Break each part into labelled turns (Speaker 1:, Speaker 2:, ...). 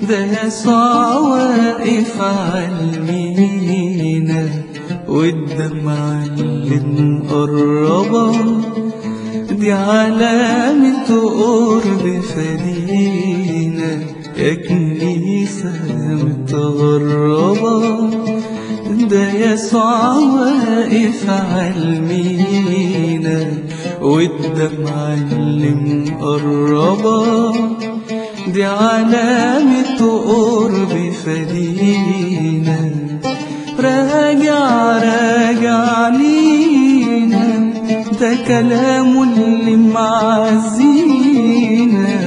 Speaker 1: ده يسوع واقف عالمينا والدمعة اللي مقربة دي علامة قرب فدينا يا كنيسة متغربة ده يسوع واقف عالمينا والدمعة اللي مقربة دي علامة قرب فدينا راجع راجع لينا ده كلامه اللي معزينا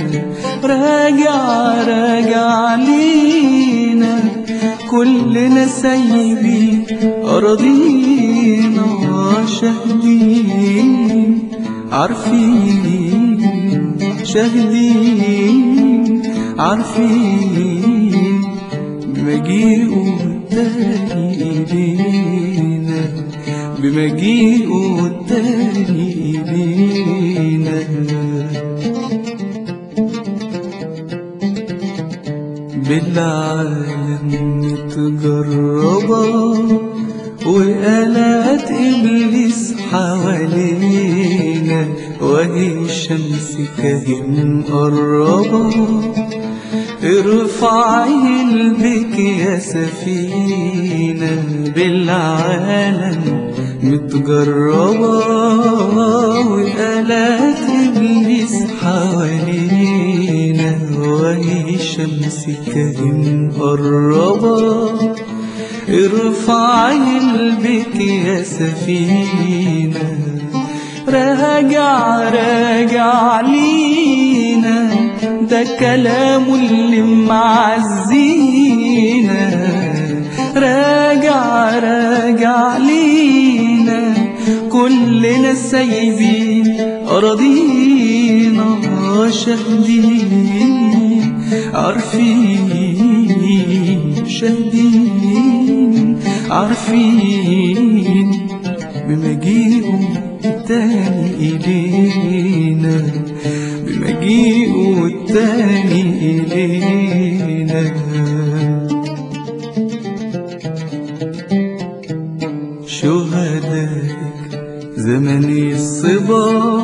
Speaker 1: راجع راجع لينا كلنا سايبين أراضينا شاهدين عارفين شاهدين عارفين بمجيئه التاني إلينا بمجيئه التاني إلينا بالعالم متجربة وآلات إبليس حوالينا وهي الشمس كهي مقربة ارفعي قلبك يا سفينة بالعالم متجربة وآلات إبليس حوالينا وهي الشمس كهي مقربة ارفعي قلبك يا سفينة راجع راجع لينا ده كلامه اللي معزينا راجع راجع لينا كلنا سايبين أراضينا شاهدين عارفين شاهدين عارفين بمجيئه التاني إلينا بمجيئه التاني إلينا شهدائك زمن الصبا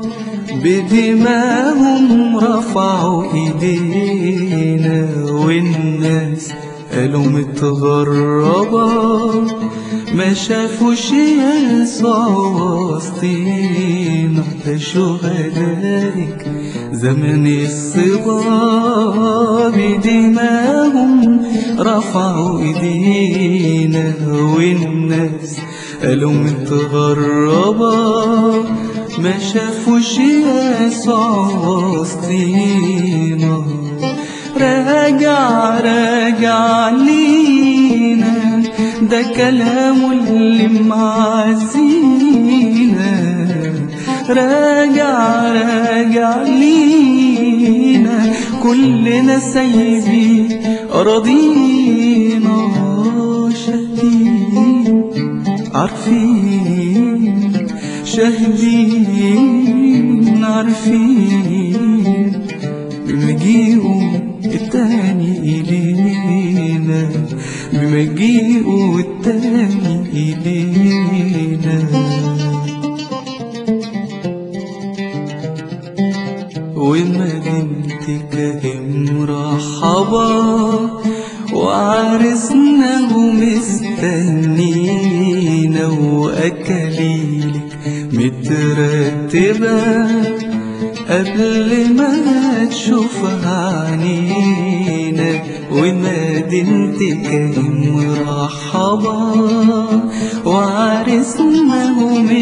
Speaker 1: بدماهم رفعوا ايدينا والناس قالوا متغربة ما شافوش يسوع وسطينا ده شهدائك زمن الصبا بدماهم رفعوا ايدينا والناس قالوا متغربة ما شافوش يسوع وسطينا راجع راجع لينا ده كلامه اللي معزينا راجع راجع لينا كلنا سايبين أراضينا شاهدين عارفين شاهدين عارفين بمجيئه التاني إلينا بمجيئه التاني إلينا ومدينتك مرحبا وعرسنا ومستنينا وأكاليلك مترتبة قبل ما تشوفها عنينا ومدينتك مرحبا وعرسنا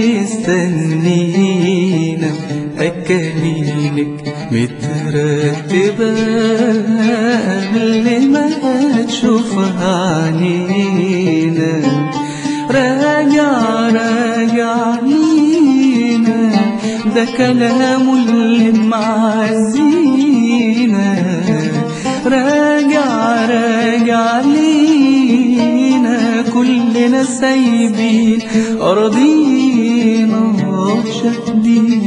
Speaker 1: ومستنينا أكاليلك مترتبة قبل ما تشوفها عنينا راجع راجع لينا ده كلامه اللي معزينا راجع راجع لينا كلنا سايبين أراضينا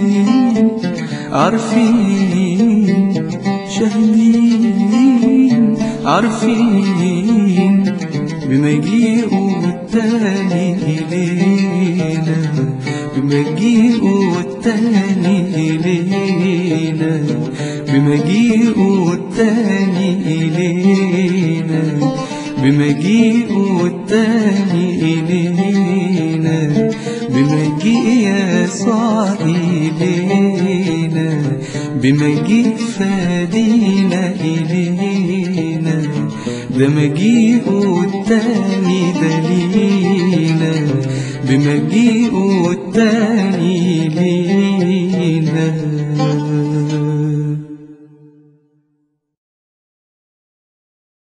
Speaker 1: شاهدين عارفين شاهدين عارفين بمجيئه التاني إلينا بمجيئه التاني إلينا بمجيئه التاني إلينا بمجيئه التاني إلينا بمجيء يسوع إلينا بمجيء فادينا إلينا ده مجيئه التاني دلينا بمجيئه التاني لينا